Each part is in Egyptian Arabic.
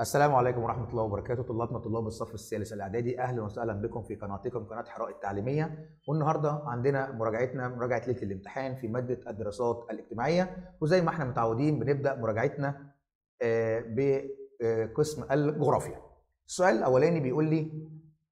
السلام عليكم ورحمة الله وبركاته طلابنا طلاب الصف الثالث الإعدادي أهلا وسهلا بكم في قناتكم قناة حراء التعليمية والنهاردة عندنا مراجعتنا مراجعة ليلة الامتحان في مادة الدراسات الاجتماعية وزي ما احنا متعودين بنبدأ مراجعتنا آه، بقسم الجغرافيا السؤال الأولاني بيقول لي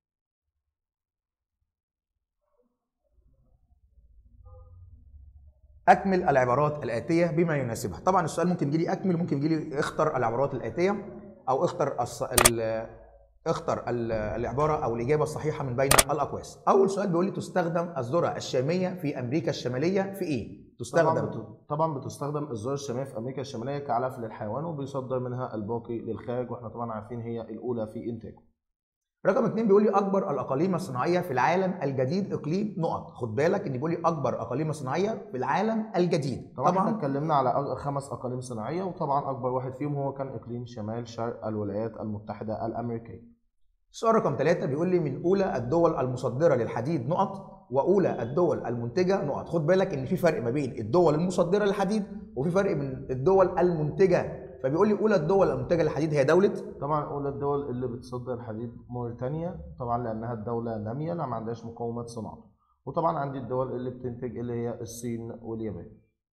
أكمل العبارات الآتية بما يناسبها طبعا السؤال ممكن يجي لي أكمل ممكن يجي لي اختر العبارات الآتية او اختر الص... ال... اختر ال... العباره او الاجابه الصحيحه من بين الاقواس. اول سؤال بيقول لي تستخدم الذره الشاميه في امريكا الشماليه في ايه؟ طبعا تستخدم بت- طبعا بتستخدم الذره الشاميه في امريكا الشماليه كعلف للحيوان وبيصدر منها الباقي للخارج واحنا طبعا عارفين هي الاولى في انتاجه رقم اثنين بيقول لي اكبر الاقاليم الصناعيه في العالم الجديد اقليم نقط، خد بالك ان بيقول لي اكبر اقاليم صناعيه في العالم الجديد. طبعا, احنا اتكلمنا على أج- خمس اقاليم صناعيه وطبعا اكبر واحد فيهم هو كان اقليم شمال شرق الولايات المتحده الامريكيه السؤال رقم ثلاثة بيقول لي من أولى الدول المصدرة للحديد نقط وأولى الدول المنتجة نقط خد بالك إن في فرق ما بين الدول المصدرة للحديد وفي فرق من الدول المنتجة فبيقول لي أولى الدول المنتجة للحديد هي دولة طبعا اولى الدول اللي بتصدر الحديد موريتانيا طبعا لانها الدوله ناميه لا ما عندهاش مقومات صناعه وطبعا عندي الدول اللي بتنتج اللي هي الصين واليابان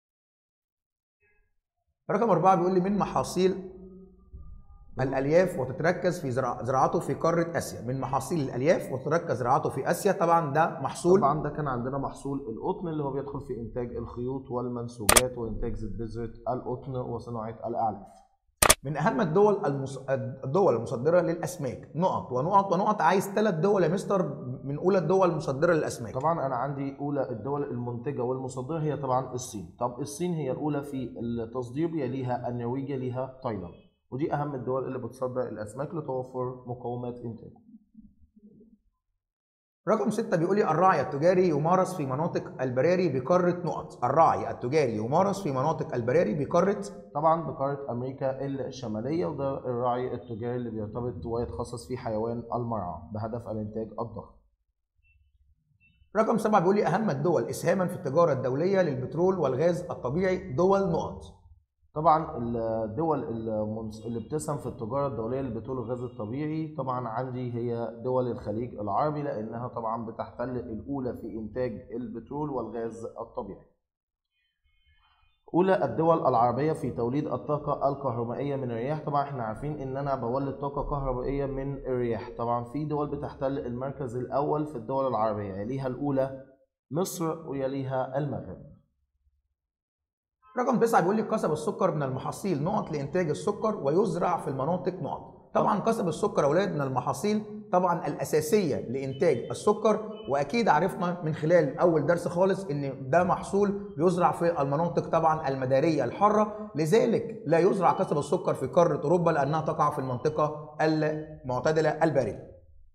رقم أربعة بيقول لي من محاصيل الألياف وتتركز في زراع- زراعته في قارة آسيا من محاصيل الألياف وتتركز زراعته في آسيا طبعا ده محصول طبعا ده كان عندنا محصول القطن اللي هو بيدخل في انتاج الخيوط والمنسوجات وانتاج زيت بذره القطن وصناعه الاعلاف من أهم الدول المص... الدول المصدرة للأسماك نقط ونقط ونقط عايز ثلاث دول يا مستر من أولى الدول المصدرة للأسماك طبعا انا عندي اولى الدول المنتجه والمصدره هي طبعا الصين طب الصين هي الاولى في التصدير يليها النرويج يليها تايلاند ودي اهم الدول اللي بتصدر الاسماك لتوفر مقومات انتاج رقم ستة بيقول لي الرعي التجاري يمارس في مناطق البراري بقارة نقط الرعي التجاري يمارس في مناطق البراري بقارة طبعا بقاره امريكا الشماليه وده الرعي التجاري اللي بيرتبط ويتخصص في حيوان المرعى بهدف الانتاج الضخم رقم سبعة بيقول لي أهم الدول إسهاما في التجارة الدولية للبترول والغاز الطبيعي دول نقط طبعا الدول المنس- اللي بتسهم في التجاره الدوليه للبترول والغاز الطبيعي طبعا عندي هي دول الخليج العربي لانها طبعا بتحتل الاولى في انتاج البترول والغاز الطبيعي. اولى الدول العربيه في توليد الطاقه الكهربائيه من الرياح طبعا احنا عارفين ان انا بولد طاقه كهربائيه من الرياح طبعا في دول بتحتل المركز الاول في الدول العربيه يليها الاولى مصر ويليها المغرب. رقم تسعة بيقول لي قصب السكر من المحاصيل نقط لإنتاج السكر ويزرع في المناطق نقط طبعا قصب السكر يا أولاد من المحاصيل طبعا الأساسية لإنتاج السكر وأكيد عرفنا من خلال أول درس خالص إن ده محصول بيزرع في المناطق طبعا المدارية الحارة لذلك لا يزرع قصب السكر في قارة أوروبا لأنها تقع في المنطقة المعتدلة الباردة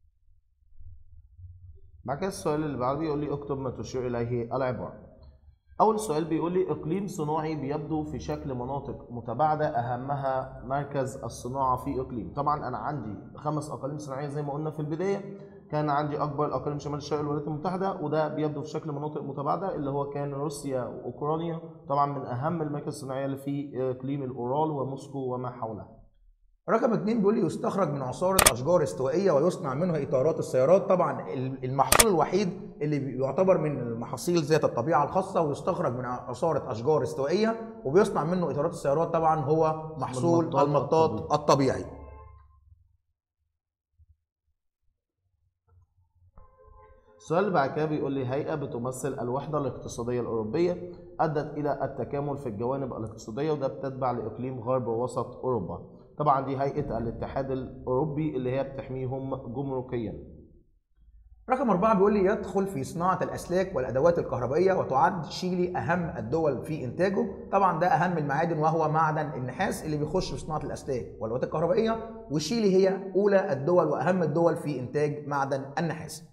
بعد كده السؤال اللي بعده بيقول لي اكتب ما تشير اليه العباره. اول سؤال بيقول لي اقليم صناعي بيبدو في شكل مناطق متباعده اهمها مركز الصناعه في اقليم. طبعا انا عندي خمس اقاليم صناعيه زي ما قلنا في البدايه. كان عندي اكبر الاقاليم شمال الشرق الولايات المتحده وده بيبدو في شكل مناطق متباعده اللي هو كان روسيا واوكرانيا طبعا من اهم المراكز الصناعيه اللي في اقليم الاورال وموسكو وما حولها. رقم اتنين بيقول لي يستخرج من عصارة أشجار استوائية ويصنع منها إطارات السيارات طبعا المحصول الوحيد اللي بيعتبر من المحاصيل ذات الطبيعة الخاصة ويستخرج من عصارة أشجار استوائية وبيصنع منه إطارات السيارات طبعا هو محصول المطاط المطاط الطبيعي السؤال اللي بعد كده بيقول لي هيئة بتمثل الوحدة الاقتصادية الأوروبية أدت إلى التكامل في الجوانب الاقتصادية وده بتتبع لإقليم غرب ووسط أوروبا. طبعا دي هيئة الاتحاد الأوروبي اللي هي بتحميهم جمركيا. رقم أربعة بيقول لي يدخل في صناعة الأسلاك والأدوات الكهربائية وتعد شيلي أهم الدول في إنتاجه طبعا ده أهم المعادن وهو معدن النحاس اللي بيخش في صناعة الأسلاك والأدوات الكهربائية وشيلي هي أولى الدول وأهم الدول في إنتاج معدن النحاس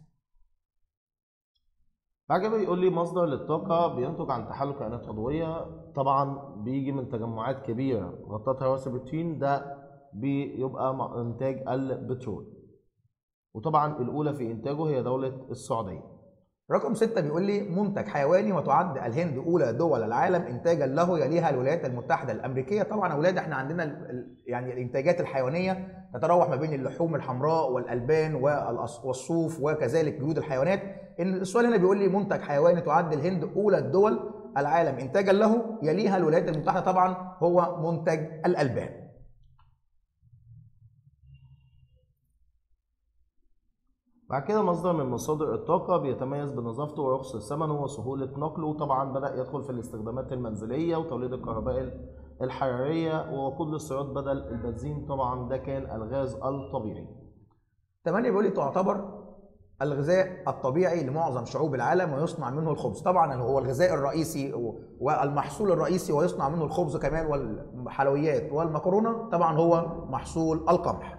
بعد كده بيقول لي مصدر للطاقة بينتج عن تحلل كائنات عضوية طبعا بيجي من تجمعات كبيرة غطتها رواسب الطين ده بيبقى م- إنتاج البترول. وطبعا الأولى في إنتاجه هي دولة السعودية. رقم ستة بيقول لي منتج حيواني وتعد الهند أولى دول العالم إنتاجا له يليها الولايات المتحدة الأمريكية طبعا يا أولاد إحنا عندنا ال- ال- يعني الإنتاجات الحيوانية تتراوح ما بين اللحوم الحمراء والألبان والأص- والصوف وكذلك جلود الحيوانات إن السؤال هنا بيقول لي منتج حيواني تعد الهند أولى الدول العالم إنتاجا له يليها الولايات المتحدة طبعا هو منتج الألبان بعد كده مصدر من مصادر الطاقة بيتميز بنظافته ورخص ثمنه وسهولة نقله طبعا بدأ يدخل في الاستخدامات المنزلية وتوليد الكهرباء الحرارية ووقود للسيارات بدل البنزين طبعا ده كان الغاز الطبيعي 8 بيقول لي تعتبر الغذاء الطبيعي لمعظم شعوب العالم ويصنع منه الخبز طبعا هو الغذاء الرئيسي والمحصول الرئيسي ويصنع منه الخبز كمان والحلويات والمكرونه طبعا هو محصول القمح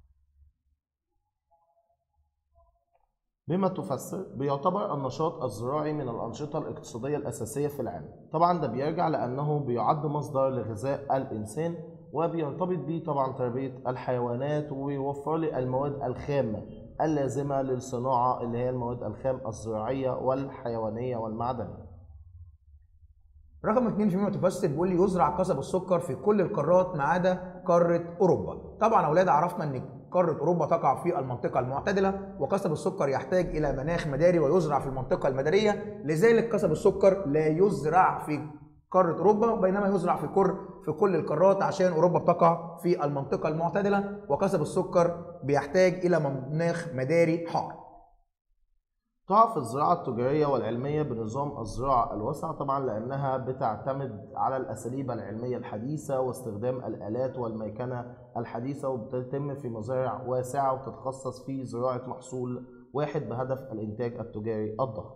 بما تفسر بيعتبر النشاط الزراعي من الأنشطة الاقتصادية الأساسية في العالم طبعا ده بيرجع لأنه بيعد مصدر لغذاء الإنسان وبيرتبط بيه طبعا تربية الحيوانات ويوفر لي المواد الخام اللازمة للصناعة اللي هي المواد الخام الزراعية والحيوانية والمعدنية رقم اثنين فيما تفسر بيقول لي يزرع قصب السكر في كل القارات ما عدا قاره اوروبا طبعا يا اولاد عرفنا ان قاره اوروبا تقع في المنطقه المعتدله وقصب السكر يحتاج الى مناخ مداري ويزرع في المنطقه المداريه لذلك قصب السكر لا يزرع في قاره اوروبا بينما يزرع في كر في كل القارات عشان اوروبا بتقع في المنطقه المعتدله وقصب السكر بيحتاج الى مناخ مداري حار ضعف الزراعة التجارية والعلمية بنظام الزراعة الواسعة طبعا لأنها بتعتمد على الأساليب العلمية الحديثة واستخدام الآلات والميكنة الحديثة وبتتم في مزارع واسعة وتتخصص في زراعة محصول واحد بهدف الإنتاج التجاري الضخم.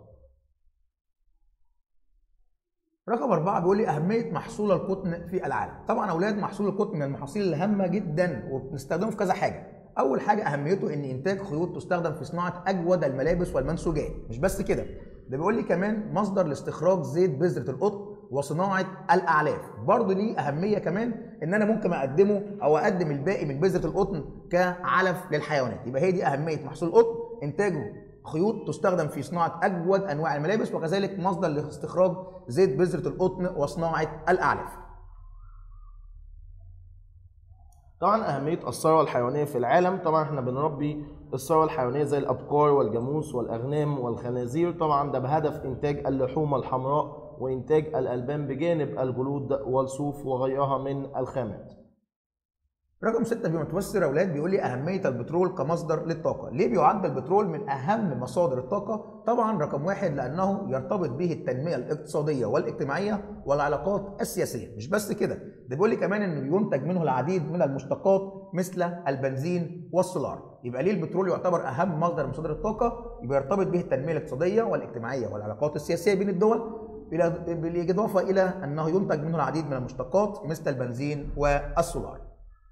رقم أربعة بيقول لي أهمية محصول القطن في العالم. طبعا أولاد محصول القطن من المحاصيل الهامة جدا وبنستخدمه في كذا حاجة. أول حاجة أهميته إن إنتاج خيوط تستخدم في صناعة أجود الملابس والمنسوجات، مش بس كده، ده بيقول لي كمان مصدر لاستخراج زيت بذرة القطن وصناعة الأعلاف، برضه ليه أهمية كمان إن أنا ممكن أقدمه أو أقدم الباقي من بذرة القطن كعلف للحيوانات، يبقى هي دي أهمية محصول القطن، إنتاجه خيوط تستخدم في صناعة أجود أنواع الملابس وكذلك مصدر لاستخراج زيت بذرة القطن وصناعة الأعلاف. طبعا أهمية الثروة الحيوانية في العالم طبعا احنا بنربي الثروة الحيوانية زي الأبقار والجاموس والأغنام والخنازير طبعا ده بهدف إنتاج اللحوم الحمراء وإنتاج الألبان بجانب الجلود والصوف وغيرها من الخامات. رقم ستة بما تفسر أولاد بيقول لي أهمية البترول كمصدر للطاقة، ليه بيعد البترول من أهم مصادر الطاقة؟ طبعا رقم واحد لأنه يرتبط به التنمية الاقتصادية والاجتماعية والعلاقات السياسية، مش بس كده، ده بيقول لي كمان إنه ينتج منه العديد من المشتقات مثل البنزين والسولار، يبقى ليه البترول يعتبر أهم مصدر من مصادر الطاقة؟ يبقى يرتبط به التنمية الاقتصادية والاجتماعية والعلاقات السياسية بين الدول، بالإضافة إلى أنه ينتج منه العديد من المشتقات مثل البنزين والسولار.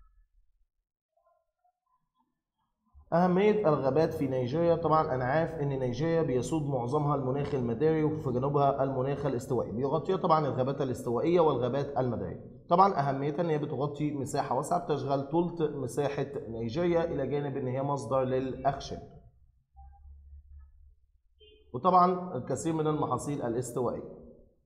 أهمية الغابات في نيجيريا طبعا أنا عارف إن نيجيريا بيسود معظمها المناخ المداري وفي جنوبها المناخ الاستوائي بيغطيها طبعا الغابات الاستوائية والغابات المدارية طبعا أهميتها إن هي بتغطي مساحة واسعة بتشغل ثلث مساحة نيجيريا إلى جانب إن هي مصدر للأخشاب وطبعا الكثير من المحاصيل الاستوائية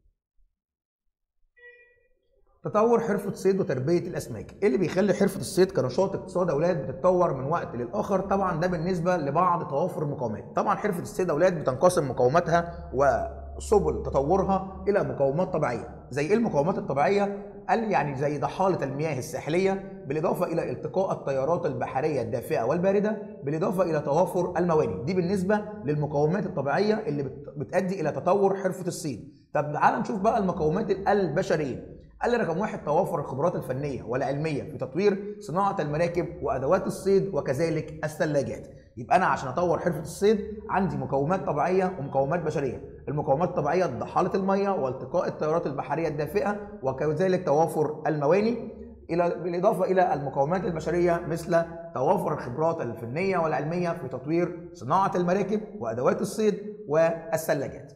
تطور حرفة صيد وتربية الأسماك، إيه اللي بيخلي حرفة الصيد كنشاط اقتصاد أولاد بتتطور من وقت للآخر؟ طبعا ده بالنسبة لبعض توافر المقاومات، طبعا حرفة الصيد أولاد بتنقسم مقاوماتها وسبل تطورها إلى مقاومات طبيعية، زي إيه المقاومات الطبيعية؟ قال يعني زي ضحالة المياه الساحلية بالإضافة إلى التقاء التيارات البحرية الدافئة والباردة بالإضافة إلى توافر الموانئ، دي بالنسبة للمقاومات الطبيعية اللي بتؤدي إلى تطور حرفة الصيد. طب تعال نشوف بقى المقاومات البشرية. قال لي رقم واحد توافر الخبرات الفنية والعلمية في تطوير صناعة المراكب وأدوات الصيد وكذلك الثلاجات. يبقى أنا عشان أطور حرفة الصيد عندي مقومات طبيعية ومقومات بشرية. المقومات الطبيعية ضحالة المية والتقاء التيارات البحرية الدافئة وكذلك توافر المواني إلى بالإضافة إلى المقومات البشرية مثل توافر الخبرات الفنية والعلمية في تطوير صناعة المراكب وأدوات الصيد والثلاجات.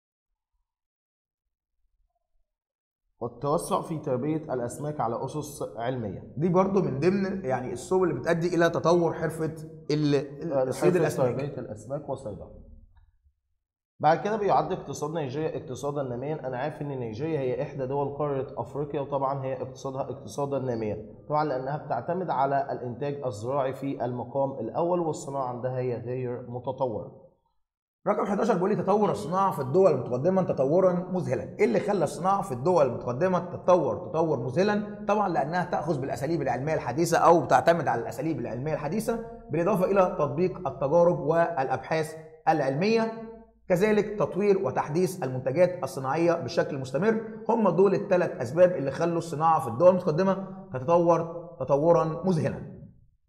والتوسع في تربية الأسماك على أسس علمية دي برضو من ضمن يعني السبل اللي بتؤدي إلى تطور حرفة ال- صيد حرفة الأسماك تربية الأسماك وصيدها بعد كده بيعد اقتصاد نيجيريا اقتصادا ناميا انا عارف ان نيجيريا هي احدى دول قاره افريقيا وطبعا هي اقتصادها اقتصادا ناميا طبعا لانها بتعتمد على الانتاج الزراعي في المقام الاول والصناعه عندها هي غير متطوره رقم 11 بيقول لي تطور الصناعه في الدول المتقدمه تطورا مذهلا ايه اللي خلى الصناعه في الدول المتقدمه تتطور تطور مذهلا طبعا لانها تاخذ بالاساليب العلميه الحديثه او تعتمد على الاساليب العلميه الحديثه بالاضافه الى تطبيق التجارب والابحاث العلميه كذلك تطوير وتحديث المنتجات الصناعيه بشكل مستمر هم دول الثلاث اسباب اللي خلوا الصناعه في الدول المتقدمه تتطور تطورا مذهلا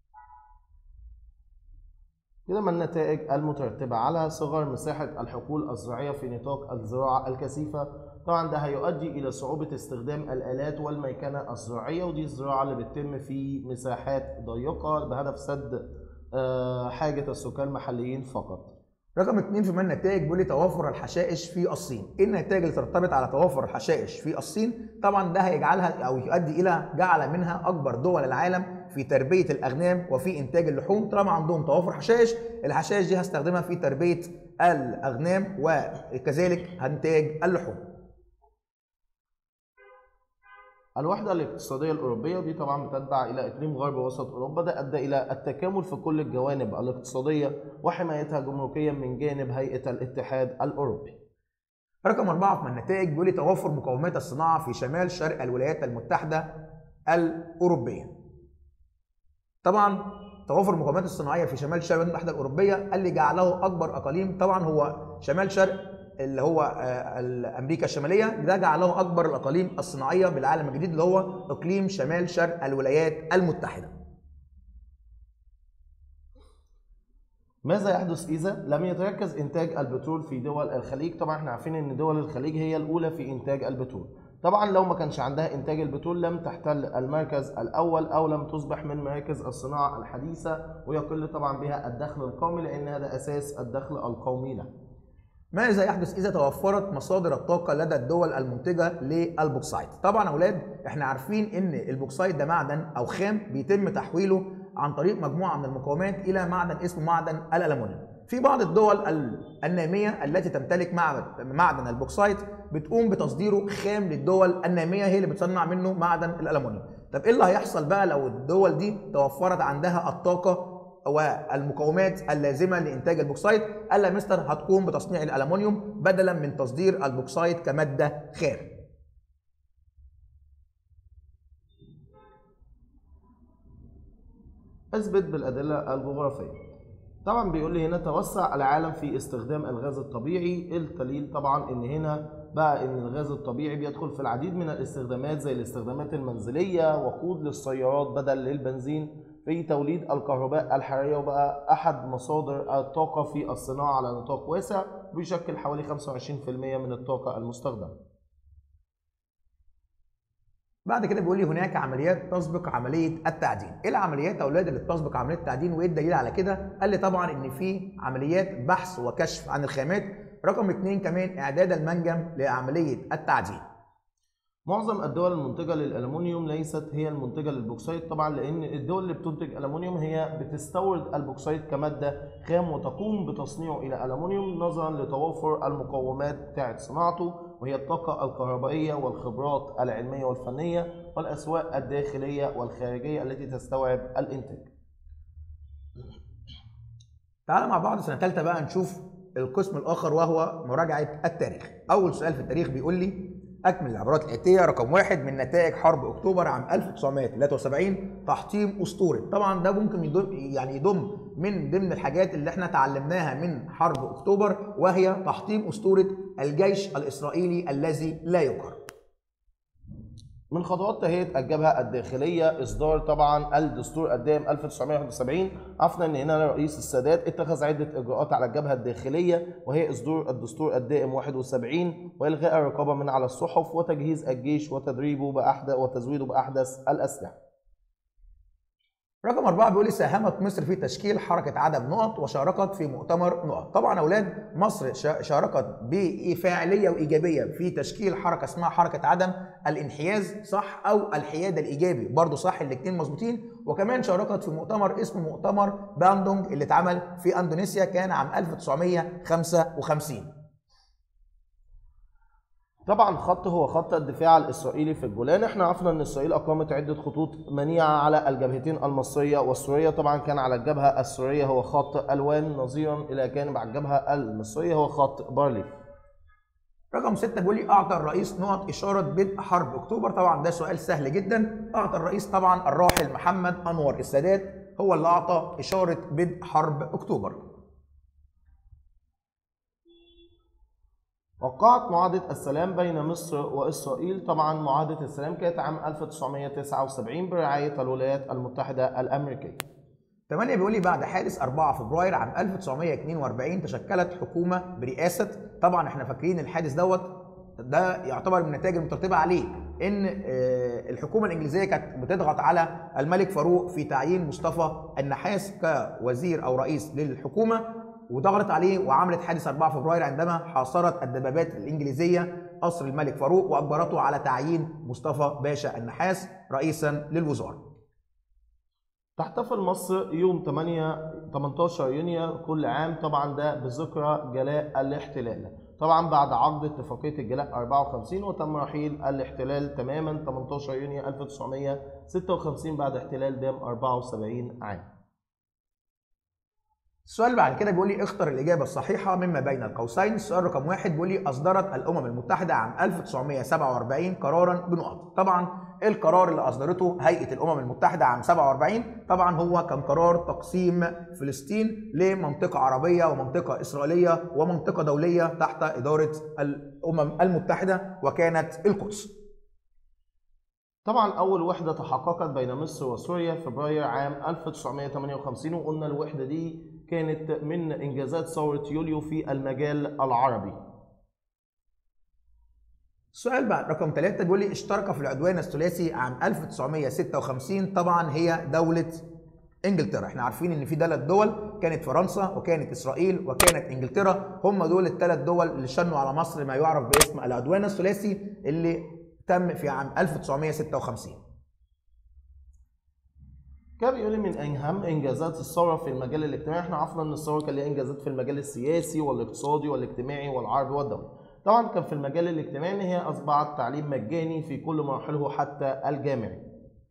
كده ما النتائج المترتبة على صغر مساحة الحقول الزراعية في نطاق الزراعة الكثيفة طبعا ده هيؤدي إلى صعوبة استخدام الآلات والميكنة الزراعية ودي الزراعة اللي بتتم في مساحات ضيقة بهدف سد آه، حاجة السكان المحليين فقط رقم اثنين في من النتائج بيقول لي توافر الحشائش في الصين ايه النتائج اللي ترتبط على توافر الحشائش في الصين طبعا ده هيجعلها او يؤدي الى جعل منها اكبر دول العالم في تربيه الاغنام وفي انتاج اللحوم طالما عندهم توافر حشائش الحشائش دي هستخدمها في تربيه الاغنام وكذلك انتاج اللحوم الوحدة الاقتصادية الأوروبية ودي طبعا بتتبع إلى إقليم غرب وسط أوروبا ده أدى إلى التكامل في كل الجوانب الاقتصادية وحمايتها جمركيا من جانب هيئة الاتحاد الأوروبي رقم أربعة من النتائج بيقول لي توافر مقومات الصناعة في شمال شرق الولايات المتحدة الأوروبية. طبعا توافر المقومات الصناعية في شمال شرق الولايات المتحدة الأوروبية اللي جعله أكبر أقاليم طبعا هو شمال شرق اللي هو آه، أمريكا الشمالية ده جعله أكبر الأقاليم الصناعية بالعالم الجديد اللي هو إقليم شمال شرق الولايات المتحدة. ماذا يحدث إذا لم يتركز إنتاج البترول في دول الخليج؟ طبعا احنا عارفين إن دول الخليج هي الأولى في إنتاج البترول. طبعا لو ما كانش عندها إنتاج البترول لم تحتل المركز الأول أو لم تصبح من مراكز الصناعة الحديثة ويقل طبعا بها الدخل القومي لأن هذا أساس الدخل القومي له. ماذا يحدث اذا توفرت مصادر الطاقه لدى الدول المنتجه للبوكسايت طبعا يا اولاد احنا عارفين ان البوكسايت ده معدن او خام بيتم تحويله عن طريق مجموعه من المقاومات الى معدن اسمه معدن الالومنيوم في بعض الدول ال- الناميه التي تمتلك معبد- معدن البوكسايت بتقوم بتصديره خام للدول الناميه هي اللي بتصنع منه معدن الالومنيوم طب ايه اللي هيحصل بقى لو الدول دي توفرت عندها الطاقه والمقومات اللازمه لانتاج البوكسايت قال يا مستر هتقوم بتصنيع الالومنيوم بدلا من تصدير البوكسايت كماده خام اثبت بالادله الجغرافيه طبعا بيقول لي هنا توسع العالم في استخدام الغاز الطبيعي الدليل طبعا ان هنا بقى ان الغاز الطبيعي بيدخل في العديد من الاستخدامات زي الاستخدامات المنزليه وقود للسيارات بدل للبنزين في توليد الكهرباء الحراريه وبقى احد مصادر الطاقه في الصناعه على نطاق واسع بيشكل حوالي 25% من الطاقه المستخدمه بعد كده بيقول لي هناك عمليات تسبق عمليه التعدين ايه العمليات يا اولاد اللي بتسبق عمليه التعدين وايه الدليل على كده قال لي طبعا ان في عمليات بحث وكشف عن الخامات رقم اتنين كمان اعداد المنجم لعمليه التعدين معظم الدول المنتجة للألمنيوم ليست هي المنتجة للبوكسايت طبعا لأن الدول اللي بتنتج ألمنيوم هي بتستورد البوكسايت كمادة خام وتقوم بتصنيعه إلى ألمنيوم نظرا لتوافر المقومات بتاعة صناعته وهي الطاقة الكهربائية والخبرات العلمية والفنية والأسواق الداخلية والخارجية التي تستوعب الإنتاج. تعالى مع بعض سنه ثالثه بقى نشوف القسم الاخر وهو مراجعه التاريخ اول سؤال في التاريخ بيقول لي اكمل العبارات الاتيه رقم واحد من نتائج حرب اكتوبر عام 1973 تحطيم اسطوري طبعا ده ممكن يضم يعني يضم من ضمن الحاجات اللي احنا تعلمناها من حرب اكتوبر وهي تحطيم اسطوره الجيش الاسرائيلي الذي لا يقر من خطوات تهيئة الجبهة الداخلية إصدار طبعا الدستور الدائم 1971 عرفنا إن هنا رئيس السادات اتخذ عدة إجراءات على الجبهة الداخلية وهي إصدار الدستور الدائم 71 وإلغاء الرقابة من على الصحف وتجهيز الجيش وتدريبه بأحدث وتزويده بأحدث الأسلحة. رقم أربعة بيقول لي ساهمت مصر في تشكيل حركة عدم نقط وشاركت في مؤتمر نقط طبعا يا أولاد مصر شا- شاركت بفاعلية وإيجابية في تشكيل حركة اسمها حركة عدم الانحياز صح أو الحياد الإيجابي برضو صح الاتنين مظبوطين وكمان شاركت في مؤتمر اسمه مؤتمر باندونج اللي اتعمل في أندونيسيا كان عام 1955 طبعا خط هو خط الدفاع الاسرائيلي في الجولان احنا عرفنا ان اسرائيل اقامت عده خطوط منيعه على الجبهتين المصريه والسوريه طبعا كان على الجبهه السوريه هو خط الوان نظيرا الى جانب على الجبهه المصريه هو خط بارليف رقم ستة بيقول لي أعطى الرئيس نقط إشارة بدء حرب أكتوبر طبعا ده سؤال سهل جدا أعطى الرئيس طبعا الراحل محمد أنور السادات هو اللي أعطى إشارة بدء حرب أكتوبر وقعت معاهدة السلام بين مصر وإسرائيل طبعا معاهدة السلام كانت عام 1979 برعاية الولايات المتحدة الأمريكية 8 بيقول لي بعد حادث 4 فبراير عام 1942 تشكلت حكومة برئاسة طبعا احنا فاكرين الحادث دوت ده يعتبر من النتائج المترتبة عليه ان آه، الحكومة الانجليزية كانت بتضغط على الملك فاروق في تعيين مصطفى النحاس كوزير او رئيس للحكومة وضغطت عليه وعملت حادث 4 فبراير عندما حاصرت الدبابات الانجليزيه قصر الملك فاروق واجبرته على تعيين مصطفى باشا النحاس رئيسا للوزاره. تحتفل مصر يوم 8 18 يونيو كل عام طبعا ده بذكرى جلاء الاحتلال طبعا بعد عقد اتفاقية الجلاء 54 وتم رحيل الاحتلال تماما 18 يونيو 1956 بعد احتلال دام 74 عام السؤال بعد كده بيقول لي اختر الإجابة الصحيحة مما بين القوسين السؤال رقم واحد بيقول لي أصدرت الأمم المتحدة عام 1947 قرارا بنقط طبعا القرار اللي أصدرته هيئة الأمم المتحدة عام 47 طبعا هو كان قرار تقسيم فلسطين لمنطقة عربية ومنطقة إسرائيلية ومنطقة دولية تحت إدارة الأمم المتحدة وكانت القدس طبعا أول وحدة تحققت بين مصر وسوريا في فبراير عام 1958 وقلنا الوحدة دي كانت من إنجازات ثورة يوليو في المجال العربي السؤال بعد رقم ثلاثة بيقول لي اشترك في العدوان الثلاثي عام 1956 طبعا هي دولة انجلترا احنا عارفين ان في ثلاث دول كانت فرنسا وكانت اسرائيل وكانت انجلترا هم دول الثلاث دول اللي شنوا على مصر ما يعرف باسم العدوان الثلاثي اللي تم في عام 1956 كان بيقول لي من اهم انجازات الثوره في المجال الاجتماعي احنا عرفنا ان الثوره كان ليها انجازات في المجال السياسي والاقتصادي والاجتماعي والعربي والدولي طبعا كان في المجال الاجتماعي ان هي اصبحت تعليم مجاني في كل مراحله حتى الجامعي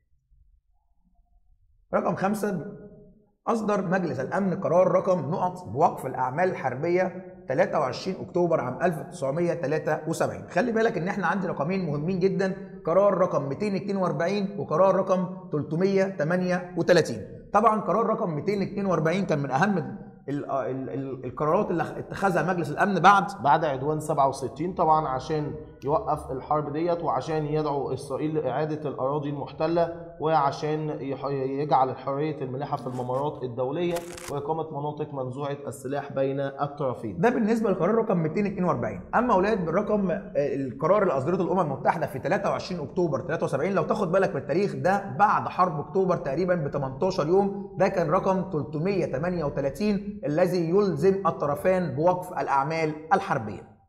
رقم خمسة أصدر مجلس الأمن قرار رقم نقط بوقف الأعمال الحربية 23 أكتوبر عام 1973 خلي بالك إن إحنا عندي رقمين مهمين جدا قرار رقم 242 وقرار رقم 338 طبعا قرار رقم 242 كان من أهم ال- ال- ال- القرارات اللي اتخذها مجلس الأمن بعد بعد عدوان 67 طبعا عشان يوقف الحرب ديت وعشان يدعو اسرائيل لاعاده الاراضي المحتله وعشان يح- يجعل حريه الملاحه في الممرات الدوليه واقامه مناطق منزوعه السلاح بين الطرفين. ده بالنسبه للقرار رقم 242 اما اولاد بالرقم آه، القرار اللي اصدرته الامم المتحده في 23 اكتوبر 73 لو تاخد بالك من التاريخ ده بعد حرب اكتوبر تقريبا ب 18 يوم ده كان رقم 338 الذي يلزم الطرفان بوقف الاعمال الحربيه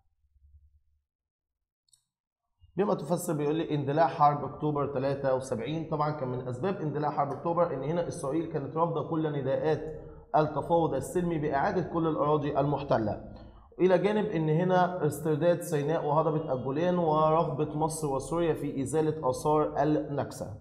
بما تفسر بيقول لي اندلاع حرب اكتوبر 73 طبعا كان من اسباب اندلاع حرب اكتوبر ان هنا اسرائيل كانت رافضه كل نداءات التفاوض السلمي باعاده كل الاراضي المحتله. الى جانب ان هنا استرداد سيناء وهضبه الجولان ورغبه مصر وسوريا في ازاله اثار النكسه.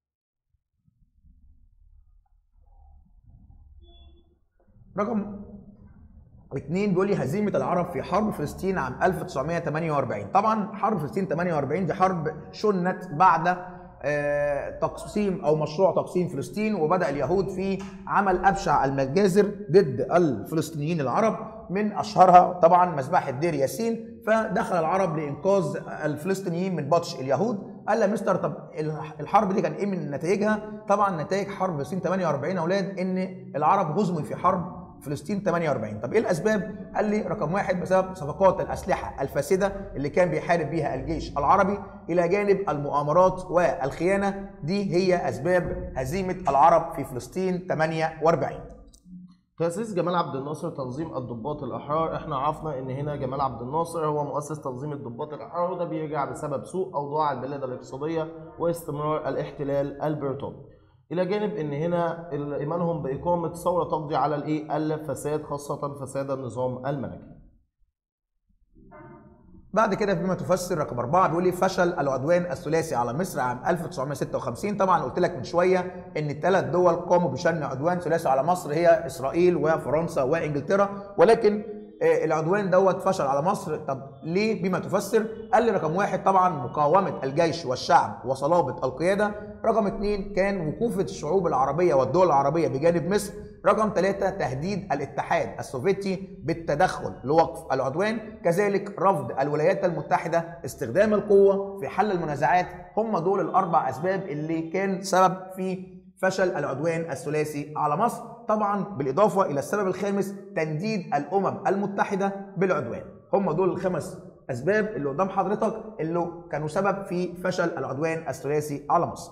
رقم اثنين بيقول لي هزيمه العرب في حرب فلسطين عام 1948 طبعا حرب فلسطين 48 دي حرب شنت بعد آه، تقسيم او مشروع تقسيم فلسطين وبدا اليهود في عمل ابشع المجازر ضد الفلسطينيين العرب من اشهرها طبعا مذبحه دير ياسين فدخل العرب لانقاذ الفلسطينيين من بطش اليهود قال له مستر طب الحرب دي كان ايه من نتائجها؟ طبعا نتائج حرب فلسطين 48 يا اولاد ان العرب هزموا في حرب فلسطين 48 طب ايه الاسباب قال لي رقم واحد بسبب صفقات الاسلحه الفاسده اللي كان بيحارب بيها الجيش العربي الى جانب المؤامرات والخيانه دي هي اسباب هزيمه العرب في فلسطين 48 تأسيس جمال عبد الناصر تنظيم الضباط الأحرار احنا عرفنا ان هنا جمال عبد الناصر هو مؤسس تنظيم الضباط الأحرار وده بيرجع بسبب سوء أوضاع البلاد الاقتصادية واستمرار الاحتلال البريطاني إلى جانب ان هنا إيمانهم بإقامة ثورة تقضي على الإيه الفساد خاصة فساد النظام الملكي بعد كده بما تفسر رقم أربعة بيقول لي فشل العدوان الثلاثي على مصر عام 1956 طبعا قلت لك من شوية إن الثلاث دول قاموا بشن عدوان ثلاثي على مصر هي إسرائيل وفرنسا وإنجلترا ولكن آه، العدوان دوت فشل على مصر طب ليه بما تفسر قال لي رقم واحد طبعا مقاومة الجيش والشعب وصلابة القيادة رقم اثنين كان وقوف الشعوب العربية والدول العربية بجانب مصر رقم ثلاثة تهديد الاتحاد السوفيتي بالتدخل لوقف العدوان كذلك رفض الولايات المتحدة استخدام القوة في حل المنازعات هم دول الأربع أسباب اللي كان سبب في فشل العدوان الثلاثي على مصر طبعا بالإضافة إلى السبب الخامس تنديد الأمم المتحدة بالعدوان هم دول الخمس أسباب اللي قدام حضرتك اللي كانوا سبب في فشل العدوان الثلاثي على مصر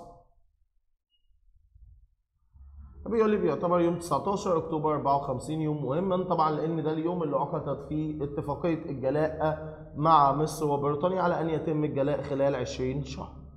بيقول لي بيعتبر يوم 19 اكتوبر 54 يوم مهما طبعا لان ده اليوم اللي عقدت فيه اتفاقيه الجلاء مع مصر وبريطانيا على ان يتم الجلاء خلال 20 شهر.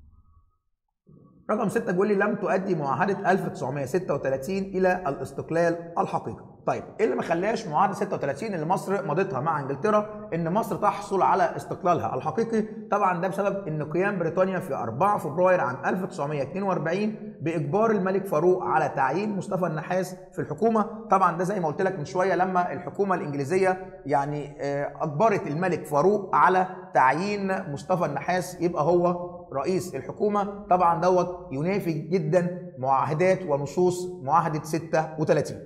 رقم 6 بيقول لي لم تؤدي معاهدة 1936 إلى الاستقلال الحقيقي. طيب ايه اللي ما خلاش معاهدة 36 اللي مصر مضتها مع انجلترا ان مصر تحصل على استقلالها الحقيقي؟ طبعا ده بسبب ان قيام بريطانيا في 4 فبراير عام 1942 باجبار الملك فاروق على تعيين مصطفى النحاس في الحكومة، طبعا ده زي ما قلت لك من شوية لما الحكومة الانجليزية يعني آه، اجبرت الملك فاروق على تعيين مصطفى النحاس يبقى هو رئيس الحكومة طبعا دوت ينافي جدا معاهدات ونصوص معاهدة 36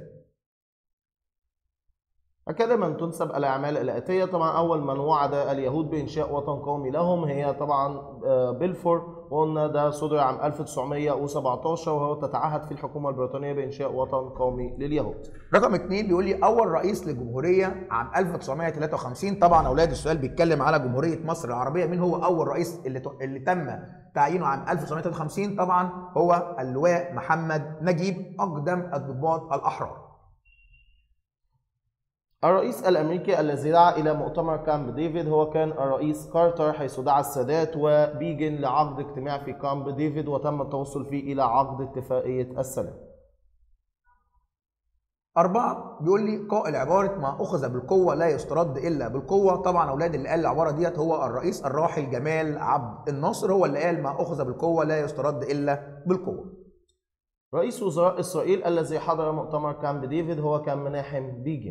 هكذا من تنسب الأعمال الآتية طبعا أول من وعد اليهود بإنشاء وطن قومي لهم هي طبعا آه، بلفور وقلنا ده صدر عام 1917 وهو تتعهد في الحكومة البريطانية بإنشاء وطن قومي لليهود رقم اثنين بيقول لي أول رئيس للجمهورية عام 1953 طبعا أولاد السؤال بيتكلم على جمهورية مصر العربية مين هو أول رئيس اللي, ت- اللي تم تعيينه عام 1953 طبعا هو اللواء محمد نجيب أقدم الضباط الأحرار الرئيس الامريكي الذي دعا الى مؤتمر كامب ديفيد هو كان الرئيس كارتر حيث دعا السادات وبيجن لعقد اجتماع في كامب ديفيد وتم التوصل فيه الى عقد اتفاقيه السلام. أربعة بيقول لي قائل عبارة ما أخذ بالقوة لا يسترد إلا بالقوة طبعا أولاد اللي قال العبارة ديت هو الرئيس الراحل جمال عبد الناصر هو اللي قال ما أخذ بالقوة لا يسترد إلا بالقوة رئيس وزراء اسرائيل الذي حضر مؤتمر كامب ديفيد هو كان مناحم بيجن.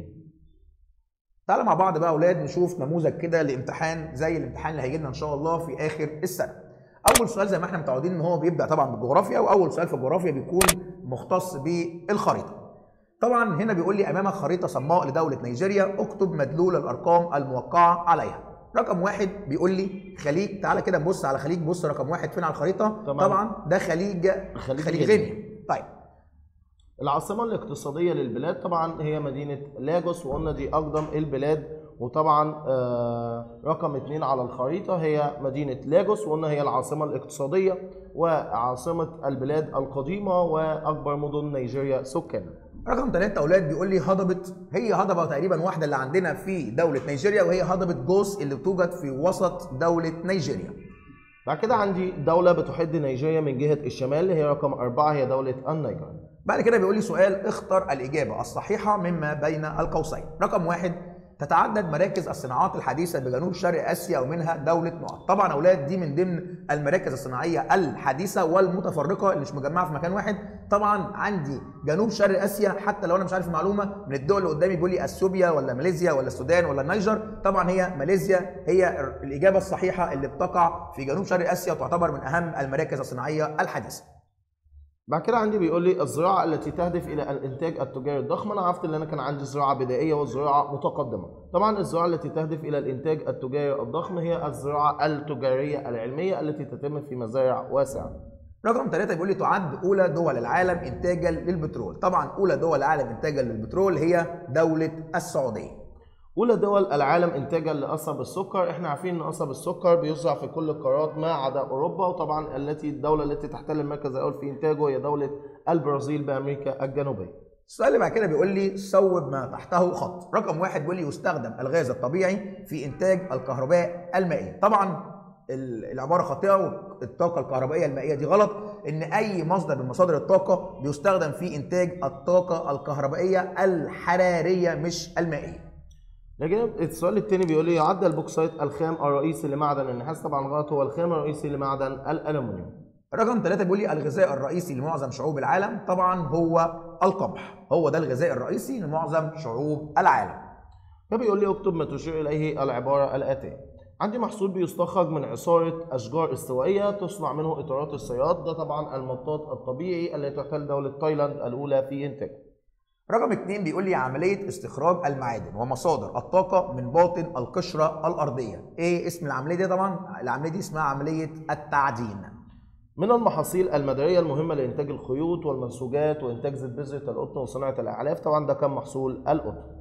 تعالى مع بعض بقى أولاد نشوف نموذج كده لامتحان زي الامتحان اللي هيجي لنا إن شاء الله في آخر السنة أول سؤال زي ما احنا متعودين إن هو بيبدأ طبعا بالجغرافيا وأول سؤال في الجغرافيا بيكون مختص بالخريطة طبعا هنا بيقول لي امامك خريطه صماء لدوله نيجيريا اكتب مدلول الارقام الموقعه عليها رقم واحد بيقول لي خليج تعالى كده نبص على خليج بص رقم واحد فين على الخريطه تمام. طبعا ده خليج خليج خليج غينيا. غينيا طيب العاصمة الاقتصادية للبلاد طبعا هي مدينة لاجوس وقلنا دي أقدم البلاد وطبعا آه، رقم اتنين على الخريطة هي مدينة لاجوس وقلنا هي العاصمة الاقتصادية وعاصمة البلاد القديمة وأكبر مدن نيجيريا سكانا رقم ثلاثة أولاد بيقول لي هضبة هي هضبة تقريبا واحدة اللي عندنا في دولة نيجيريا وهي هضبة جوس اللي بتوجد في وسط دولة نيجيريا بعد كده عندي دولة بتحد نيجيريا من جهة الشمال هي رقم أربعة هي دولة النيجر بعد كده بيقول لي سؤال اختر الإجابة الصحيحة مما بين القوسين رقم واحد تتعدد مراكز الصناعات الحديثة بجنوب شرق آسيا ومنها دولة نقط طبعا أولاد دي من ضمن المراكز الصناعية الحديثة والمتفرقة اللي مش مجمعة في مكان واحد طبعا عندي جنوب شرق آسيا حتى لو أنا مش عارف المعلومة من الدول اللي قدامي بيقول لي أثيوبيا ولا ماليزيا ولا السودان ولا النيجر طبعا هي ماليزيا هي الإجابة الصحيحة اللي بتقع في جنوب شرق آسيا وتعتبر من أهم المراكز الصناعية الحديثة بعد كده عندي بيقول لي الزراعة التي تهدف إلى الإنتاج التجاري الضخم أنا عرفت إن أنا كان عندي زراعة بدائية وزراعة متقدمة طبعا الزراعة التي تهدف إلى الإنتاج التجاري الضخم هي الزراعة التجارية العلمية التي تتم في مزارع واسعة رقم ثلاثة بيقول لي تعد أولى دول العالم إنتاجا للبترول، طبعا أولى دول العالم إنتاجا للبترول هي دولة السعودية. أولى دول العالم إنتاجا لقصب السكر، إحنا عارفين إن قصب السكر بيزرع في كل القارات ما عدا أوروبا، وطبعا التي الدولة التي تحتل المركز الأول في إنتاجه هي دولة البرازيل بأمريكا الجنوبية. السؤال اللي بعد كده بيقول لي صوب ما تحته خط، رقم واحد بيقول لي يستخدم الغاز الطبيعي في إنتاج الكهرباء المائية، طبعا ال- العبارة خاطئة والطاقة الكهربائية المائية دي غلط، إن أي مصدر من مصادر الطاقة بيستخدم في إنتاج الطاقة الكهربائية الحرارية مش المائية. لكن السؤال الثاني بيقول لي يعد البوكسايت الخام الرئيسي لمعدن النحاس طبعا غلط هو الخام الرئيسي لمعدن الالومنيوم رقم ثلاثة بيقول لي الغذاء الرئيسي لمعظم شعوب العالم طبعا هو القمح هو ده الغذاء الرئيسي لمعظم شعوب العالم فبيقول لي اكتب ما تشير اليه العباره الاتيه عندي محصول بيستخرج من عصارة أشجار استوائية تصنع منه إطارات السيارات ده طبعا المطاط الطبيعي التي تحتل دولة تايلاند الأولى في إنتاجه رقم اتنين بيقول لي عملية استخراج المعادن ومصادر الطاقة من باطن القشرة الأرضية. إيه اسم العملية دي طبعا؟ العملية دي اسمها عملية التعدين. من المحاصيل المدارية المهمة لإنتاج الخيوط والمنسوجات وإنتاج زيت بذرة القطن وصناعة الأعلاف طبعا ده كان محصول القطن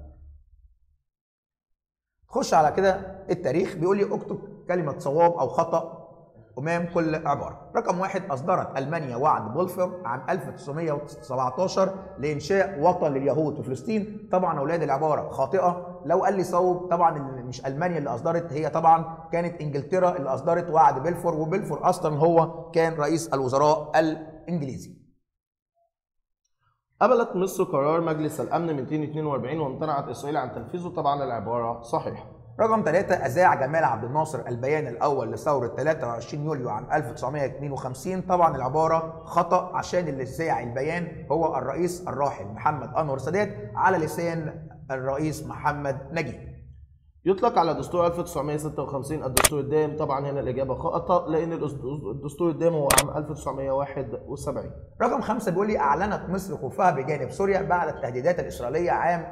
خش على كده التاريخ بيقول لي اكتب كلمة صواب أو خطأ أمام كل عبارة. رقم واحد أصدرت ألمانيا وعد بولفر عام 1917 لإنشاء وطن لليهود في فلسطين. طبعا أولاد العبارة خاطئة. لو قال لي صوب طبعا مش ألمانيا اللي أصدرت هي طبعا كانت إنجلترا اللي أصدرت وعد بلفور وبلفور أصلا هو كان رئيس الوزراء الإنجليزي. قبلت مصر قرار مجلس الأمن 242 وامتنعت إسرائيل عن تنفيذه طبعا العبارة صحيحة. رقم ثلاثة أذاع جمال عبد الناصر البيان الأول لثورة 23 يوليو عام 1952 طبعا العبارة خطأ عشان اللي ذاع البيان هو الرئيس الراحل محمد أنور سادات على لسان الرئيس محمد نجيب يطلق على دستور 1956 الدستور الدائم طبعا هنا الإجابة خطأ لأن الدستور الدائم هو عام 1971 رقم خمسة بيقول لي أعلنت مصر خوفها بجانب سوريا بعد التهديدات الإسرائيلية عام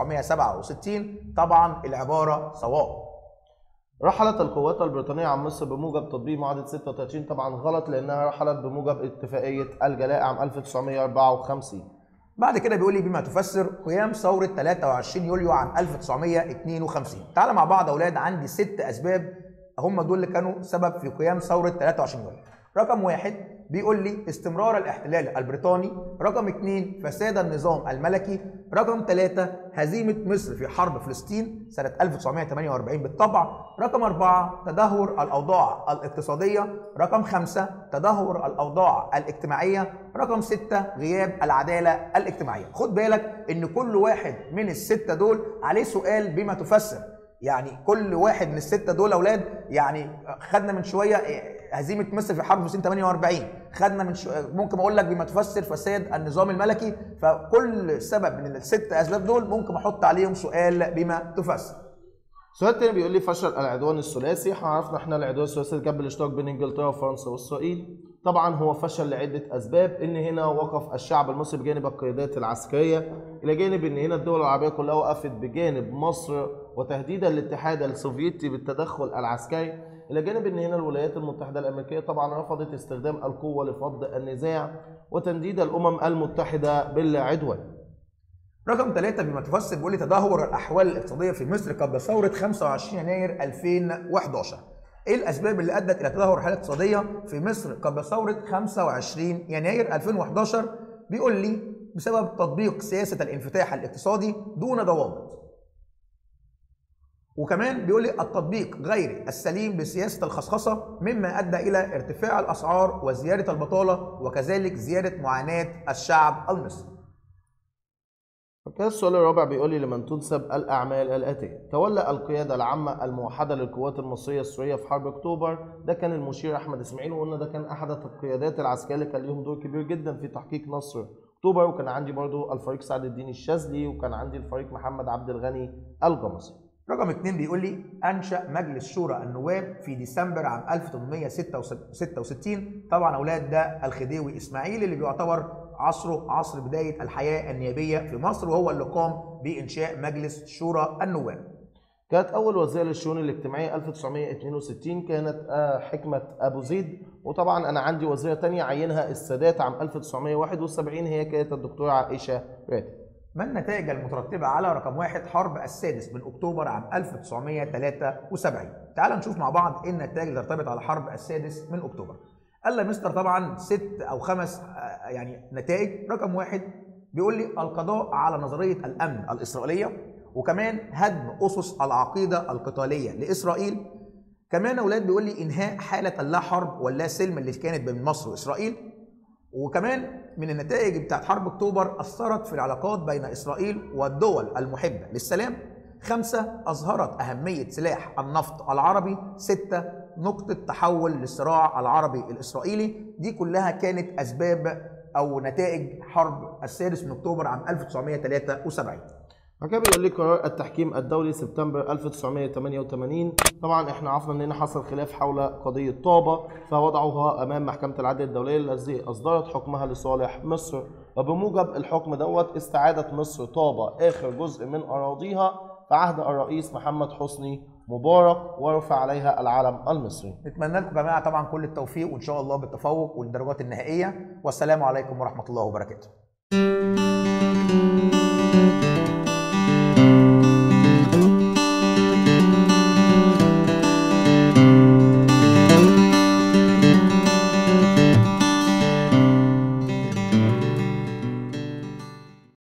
1967 طبعا العبارة صواب رحلت القوات البريطانية عن مصر بموجب تطبيق معاهدة 36 طبعا غلط لأنها رحلت بموجب اتفاقية الجلاء عام 1954 بعد كده بيقول لي بما تفسر قيام ثورة 23 يوليو عام 1952 تعالى مع بعض يا أولاد عندي ست أسباب هم دول اللي كانوا سبب في قيام ثورة 23 يوليو رقم واحد بيقول لي استمرار الاحتلال البريطاني رقم اثنين فساد النظام الملكي رقم ثلاثة هزيمة مصر في حرب فلسطين سنة 1948 بالطبع رقم أربعة تدهور الأوضاع الاقتصادية رقم خمسة تدهور الأوضاع الاجتماعية رقم ستة غياب العدالة الاجتماعية خد بالك ان كل واحد من الستة دول عليه سؤال بما تفسر يعني كل واحد من الستة دول أولاد يعني خدنا من شوية هزيمه مصر في حرب فلسطين 48 خدنا من شو... ممكن اقول لك بما تفسر فساد النظام الملكي فكل سبب من الست اسباب دول ممكن احط عليهم سؤال بما تفسر السؤال التاني بيقول لي فشل العدوان الثلاثي احنا عرفنا احنا العدوان الثلاثي اللي كان بالاشتراك بين انجلترا وفرنسا واسرائيل طبعا هو فشل لعده اسباب ان هنا وقف الشعب المصري بجانب القيادات العسكريه الى جانب ان هنا الدول العربيه كلها وقفت بجانب مصر وتهديد الاتحاد السوفيتي بالتدخل العسكري الى جانب ان هنا الولايات المتحده الامريكيه طبعا رفضت استخدام القوه لفض النزاع وتنديد الامم المتحده بالعدوان رقم ثلاثة بما تفسر بيقول لي تدهور الأحوال الاقتصادية في مصر قبل ثورة 25 يناير 2011 ايه الاسباب اللي ادت الى تدهور الحاله الاقتصاديه في مصر قبل ثوره 25 يناير 2011 بيقول لي بسبب تطبيق سياسه الانفتاح الاقتصادي دون ضوابط وكمان بيقول لي التطبيق غير السليم بسياسه الخصخصه مما ادى الى ارتفاع الاسعار وزياده البطاله وكذلك زياده معاناه الشعب المصري كان السؤال الرابع بيقول لي لمن تنسب الاعمال الاتيه تولى القياده العامه الموحده للقوات المصريه السوريه في حرب اكتوبر ده كان المشير احمد اسماعيل وقلنا ده كان احد القيادات العسكريه اللي كان ليهم دور كبير جدا في تحقيق نصر اكتوبر وكان عندي برضو الفريق سعد الدين الشاذلي وكان عندي الفريق محمد عبد الغني الجمصي رقم اثنين بيقول لي انشا مجلس شورى النواب في ديسمبر عام 1866 طبعا اولاد ده الخديوي اسماعيل اللي بيعتبر عصره عصر بدايه الحياه النيابيه في مصر وهو اللي قام بانشاء مجلس شورى النواب. كانت أول وزيرة للشؤون الاجتماعية 1962 كانت آه، حكمة أبو زيد وطبعا أنا عندي وزيرة تانية عينها السادات عام 1971 هي كانت الدكتورة عائشة راتب ما النتائج المترتبة على رقم واحد حرب السادس من أكتوبر عام 1973 تعال نشوف مع بعض إيه النتائج اللي ارتبط على حرب السادس من أكتوبر قال لي مستر طبعا ست أو خمس آه، يعني نتائج رقم واحد بيقول لي القضاء على نظرية الأمن الإسرائيلية وكمان هدم أسس العقيدة القتالية لإسرائيل كمان أولاد بيقول لي إنهاء حالة اللا حرب واللا سلم اللي كانت بين مصر وإسرائيل وكمان من النتائج بتاعت حرب اكتوبر اثرت في العلاقات بين اسرائيل والدول المحبه للسلام خمسة أظهرت أهمية سلاح النفط العربي ستة نقطة تحول للصراع العربي الإسرائيلي دي كلها كانت أسباب أو نتائج حرب السادس من أكتوبر عام 1973 بعد كده بيقول لي قرار التحكيم الدولي سبتمبر 1988 طبعا احنا عرفنا ان حصل خلاف حول قضيه طابه فوضعوها امام محكمه العدل الدوليه التي اصدرت حكمها لصالح مصر وبموجب الحكم دوت استعادت مصر طابه اخر جزء من اراضيها في عهد الرئيس محمد حسني مبارك ورفع عليها العلم المصري نتمنى لكم جماعة طبعا كل التوفيق وإن شاء الله بالتفوق والدرجات النهائية والسلام عليكم ورحمة الله وبركاته